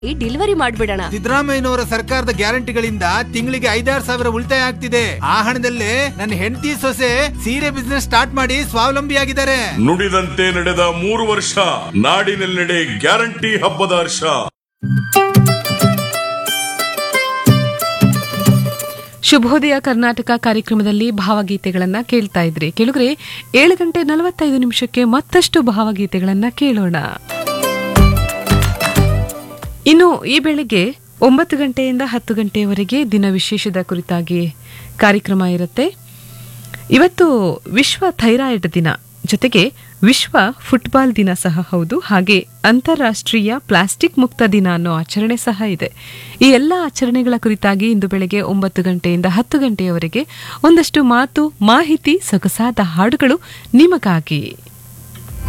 delivery ಮಾಡ್ಬಿಡೋಣ ಸಿದ್ದರಾಮಯ್ಯನವರ ಸರ್ಕಾರದ ಗ್ಯಾರಂಟಿಗಳಿಂದ ತಿಂಗಳಿಗೆ ಐದಾರು ಸಾವಿರ ಉಳಿತಾಯ ಆಗ್ತಿದೆ ಆ ಹಣದಲ್ಲೇ ನನ್ನ ಹೆಂಡತಿ ಸೊಸೆ ಸೀರೆ ಬಿಸ್ನೆಸ್ ಸ್ಟಾರ್ಟ್ ಮಾಡಿ ಸ್ವಾವಲಂಬಿಯಾಗಿದ್ದಾರೆ ನುಡಿದಂತೆ ನಡೆದ ಮೂರು ವರ್ಷ ನಾಡಿನೆಲ್ಲೆಡೆ ಗ್ಯಾರಂಟಿ ಹಬ್ಬದ ಹರ್ಷ ಶುಭೋದಯ ಕರ್ನಾಟಕ ಕಾರ್ಯಕ್ರಮದಲ್ಲಿ ಭಾವಗೀತೆಗಳನ್ನ ಕೇಳ್ತಾ ಇದ್ರಿ ಕೇಳಿದ್ರೆ ಏಳು ಗಂಟೆ ನಲವತ್ತೈದು ನಿಮಿಷಕ್ಕೆ ಮತ್ತಷ್ಟು ಭಾವಗೀತೆಗಳನ್ನ ಕೇಳೋಣ ಇನ್ನು ಈ ಬೆಳಿಗ್ಗೆ ಒಂಬತ್ತು ಗಂಟೆಯಿಂದ ಹತ್ತು ಗಂಟೆಯವರೆಗೆ ದಿನ ವಿಶೇಷದ ಕುರಿತಾಗಿ ಕಾರ್ಯಕ್ರಮ ಇರುತ್ತೆ ಇವತ್ತು ವಿಶ್ವ ಥೈರಾಯ್ಡ್ ದಿನ ಜೊತೆಗೆ ವಿಶ್ವ ಫುಟ್ಬಾಲ್ ದಿನ ಸಹ ಹೌದು ಹಾಗೆ ಅಂತಾರಾಷ್ಟ್ರೀಯ ಪ್ಲಾಸ್ಟಿಕ್ ಮುಕ್ತ ದಿನ ಅನ್ನೋ ಆಚರಣೆ ಸಹ ಇದೆ ಈ ಎಲ್ಲ ಆಚರಣೆಗಳ ಕುರಿತಾಗಿ ಇಂದು ಬೆಳಗ್ಗೆ ಒಂಬತ್ತು ಗಂಟೆಯಿಂದ ಹತ್ತು ಗಂಟೆಯವರೆಗೆ ಒಂದಷ್ಟು ಮಾತು ಮಾಹಿತಿ ಸೊಗಸಾದ ಹಾಡುಗಳು ನಿಮಗಾಗಿ